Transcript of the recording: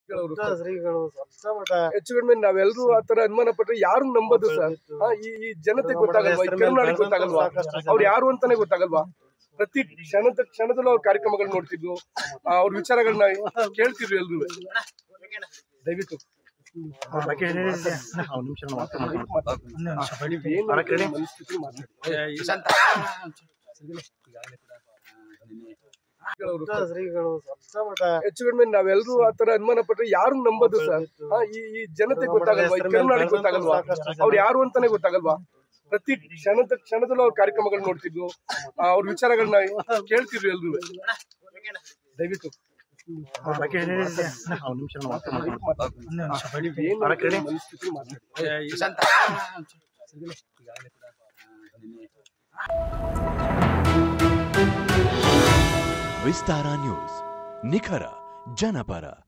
ಕೆಲವರು ದೊಡ್ಡ ಶ್ರೀಗಳು ಸಪ್ತ ಮಠ ಹೆಚ್ಚು ಕಡಿಮೆ ನಾವೆಲ್ಲರೂ ಆತರ ಅನುಮಾನ ಪಟ್ರೆ ಯಾರು ನಂಬೋದು ಸರ್ ಆ, ಈ ಈ ಜನತೆ ಗೊತ್ತಾಗಲ್ವಾ ಈ ಕರುನಾಡಿಗೆ ಗೊತ್ತಾಗಲ್ವಾ ಅವ್ರು ಯಾರು ಅಂತಾನೆ ಗೊತ್ತಾಗಲ್ವಾ ಪ್ರತಿ ಕ್ಷಣದ ಕ್ಷಣದಲ್ಲೂ ಅವ್ರ ಕಾರ್ಯಕ್ರಮಗಳು ನೋಡ್ತಿದ್ವು ಆ, ಅವ್ರ ವಿಚಾರಗಳನ್ನ ಕೇಳ್ತಿದ್ವಿ ಎಲ್ರು ದಯವಿಟ್ಟು ಏನು ಮನಸ್ಥಿತಿ ಮಾತಾಡಿ ಕೆಲವರು ದೊಡ್ಡ ಶ್ರೀಗಳು ಸಪ್ತ ಮಠ ಹೆಚ್ಚು ಕಡಿಮೆ ನಾವೆಲ್ಲರೂ ಆತರ ಅನುಮಾನ ಪಟ್ರೆ ಯಾರು ನಂಬೋದು ಸರ್ ಆ, ಈ ಈ ಜನತೆ ಗೊತ್ತಾಗಲ್ವಾ ಈ ಕರುನಾಡಿಗೆ ಗೊತ್ತಾಗಲ್ವಾ ಅವ್ರು ಯಾರು ಅಂತಾನೆ ಗೊತ್ತಾಗಲ್ವಾ ಪ್ರತಿ ಕ್ಷಣದ ಕ್ಷಣದಲ್ಲೂ ಅವ್ರ ಕಾರ್ಯಕ್ರಮಗಳು ನೋಡ್ತಿದ್ವು ಆ, ಅವ್ರ ವಿಚಾರಗಳನ್ನ ಕೇಳ್ತಿದ್ವಿ ಎಲ್ರು ದಯವಿಟ್ಟು ಏನು ಮನಸ್ಥಿತಿ ಮಾತಾಡಿ ವಿಸ್ತಾರ ನ್ಯೂಸ್ ನಿಖರ ಜನಪರ